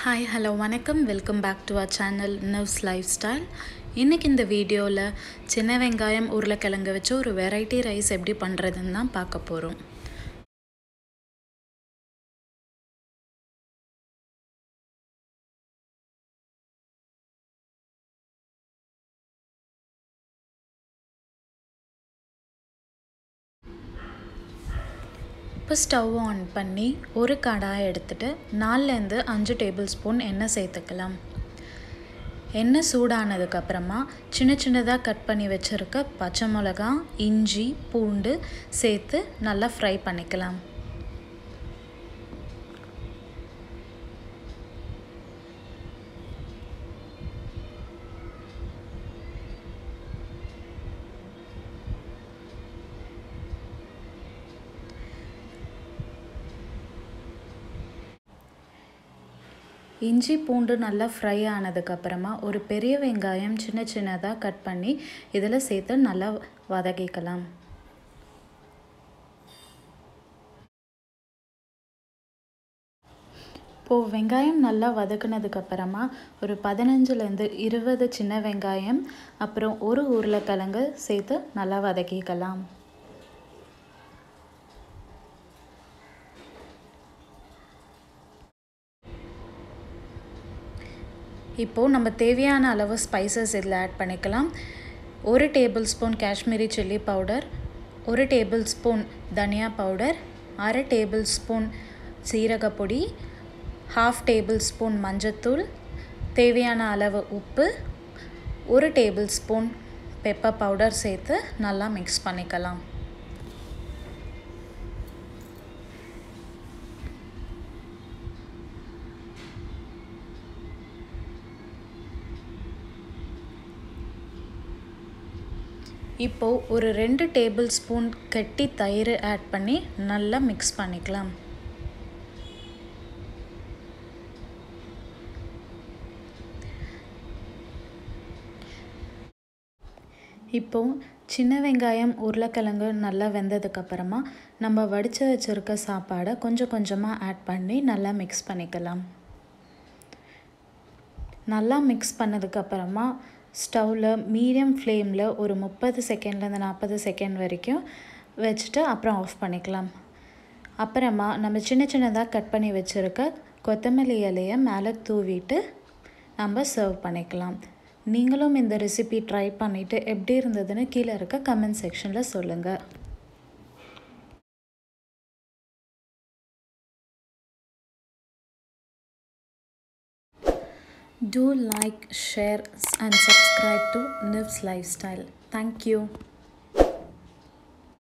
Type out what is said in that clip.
Hi hello வணக்கம் welcome back to our channel nerves life style இன்றைக்கி இந்த வீடியோவில் சின்ன வெங்காயம் உருளைக்கிழங்கு வச்சு ஒரு வெரைட்டி ரைஸ் எப்படி பண்ணுறதுன்னு தான் பார்க்க போகிறோம் இப்போ ஸ்டவ் ஆன் பண்ணி ஒரு கடாய் எடுத்துகிட்டு நாலுலேருந்து அஞ்சு டேபிள் ஸ்பூன் எண்ணெய் சேர்த்துக்கலாம் எண்ணெய் சூடானதுக்கப்புறமா சின்ன சின்னதாக கட் பண்ணி வச்சுருக்க பச்சை மிளகா இஞ்சி பூண்டு சேர்த்து நல்லா ஃப்ரை பண்ணிக்கலாம் இஞ்சி பூண்டு நல்லா ஃப்ரை ஆனதுக்கப்புறமா ஒரு பெரிய வெங்காயம் சின்ன சின்னதாக கட் பண்ணி இதில் சேர்த்து நல்லா வதக்கிக்கலாம் இப்போது வெங்காயம் நல்லா வதக்குனதுக்கப்புறமா ஒரு பதினஞ்சுலேருந்து இருபது சின்ன வெங்காயம் அப்புறம் ஒரு உருளைக்கிழங்கு சேர்த்து நல்லா வதக்கிக்கலாம் இப்போது நம்ம தேவையான அளவு ஸ்பைசஸ் இதில் ஆட் பண்ணிக்கலாம் ஒரு tablespoon Kashmiri chilli powder ஒரு டேபிள் ஸ்பூன் தனியா பவுடர் அரை டேபிள் ஸ்பூன் சீரகப்பொடி ஹாஃப் டேபிள் ஸ்பூன் மஞ்சத்தூள் தேவையான அளவு உப்பு ஒரு டேபிள் ஸ்பூன் பெப்பர் பவுடர் சேர்த்து நல்லா மிக்ஸ் பண்ணிக்கலாம் இப்போது ஒரு ரெண்டு டேபிள் ஸ்பூன் கட்டி தயிர் ஆட் பண்ணி நல்லா மிக்ஸ் பண்ணிக்கலாம் இப்போது சின்ன வெங்காயம் உருளைக்கிழங்கு நல்லா வெந்ததுக்கப்புறமா நம்ம வடித்து வச்சுருக்க சாப்பாடை கொஞ்சம் கொஞ்சமாக ஆட் பண்ணி நல்லா மிக்ஸ் பண்ணிக்கலாம் நல்லா மிக்ஸ் பண்ணதுக்கப்புறமா ஸ்டவ்வில் மீடியம் ஃப்ளேமில் ஒரு முப்பது செகண்ட்லேருந்து நாற்பது செகண்ட் வரைக்கும் வச்சுட்டு அப்புறம் ஆஃப் பண்ணிக்கலாம் அப்புறமா நம்ம சின்ன சின்னதாக கட் பண்ணி வச்சுருக்க கொத்தமல்லி இலையை மேலே தூவிட்டு நம்ம சர்வ் பண்ணிக்கலாம் நீங்களும் இந்த ரெசிபி ட்ரை பண்ணிவிட்டு எப்படி இருந்ததுன்னு கீழே இருக்க கமெண்ட் செக்ஷனில் சொல்லுங்கள் Do like, share and subscribe to Niv's Lifestyle. Thank you.